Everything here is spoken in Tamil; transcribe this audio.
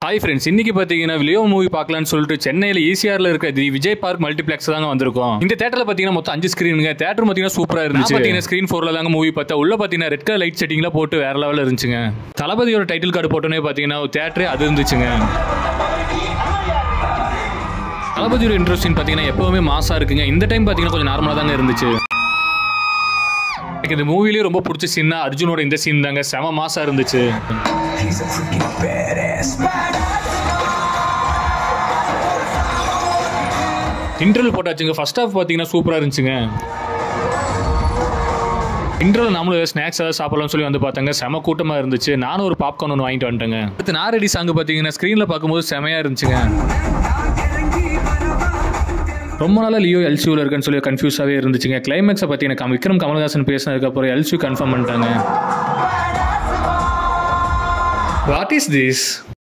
ஹாய் ஃப்ரெண்ட்ஸ் இன்னைக்கு பார்த்தீங்கன்னா லியோ மூவி பார்க்கலாம்னு சொல்லிட்டு சென்னையில் ஈசிஆர்ல இருக்க தி விஜய் பார்க் மல்டிப்ளெக்ஸ் தாங்க வந்திருக்கோம் இந்த தேட்டரில் பார்த்தீங்கன்னா மொத்தம் அஞ்சு ஸ்க்ரீனுங்க தேட்டர் பார்த்தீங்கன்னா சூப்பராக இருந்துச்சு பார்த்தீங்கன்னா ஸ்க்ரீன் ஃபோரில் தாங்க மூவி பார்த்தா உள்ள பார்த்தீங்கன்னா ரெட் கலர் லைட் செட்டிங்லாம் போட்டு வேற லெவலில் இருந்துச்சுங்க தளபதியோட டைட்டில் கார்டு போட்டோன்னே பார்த்தீங்கன்னா தேட்டரே அது இருந்துச்சுங்க தளபதியோட இன்ட்ரெஸ்டின் பார்த்தீங்கன்னா எப்பவுமே மாசா இருக்குங்க இந்த டைம் பார்த்தீங்கன்னா கொஞ்சம் நார்மலாக தாங்க இருந்துச்சு எனக்கு இந்த மூவிலேயே ரொம்ப பிடிச்ச சீன்னா அர்ஜுனோட இந்த சீன் தாங்க செம மாசா இருந்துச்சு He's a freaking badass. Interval போட்டாச்சுங்க ஃபர்ஸ்ட் ஹாஃப் பார்த்தீங்கன்னா சூப்பராக இருந்துச்சுங்க இன்டர்வல் நம்மளும் ஸ்நாக்ஸ் ஏதாவது சாப்பிடலாம்னு சொல்லி வந்து பார்த்தாங்க செம கூட்டமாக இருந்துச்சு நானும் ஒரு பாப்கார்ன் ஒன்று வாங்கிட்டு வந்துட்டேங்க அடுத்து நாரடி சாங் பார்த்தீங்கன்னா ஸ்க்ரீனில் பார்க்கும்போது செமையாக இருந்துச்சுங்க ரொம்ப நாளாக லியோ எல்சியூவில் இருக்குன்னு சொல்லி கன்ஃபியூஸாகவே இருந்துச்சுங்க கிளைமேக்ஸை பார்த்தீங்கன்னா கம்- விக்ரம் கமல்ஹாசன் பேசினதுக்கப்புறம் எல்சியூ கன்ஃபார்ம் பண்ணிட்டாங்க வாட் இஸ் திஸ்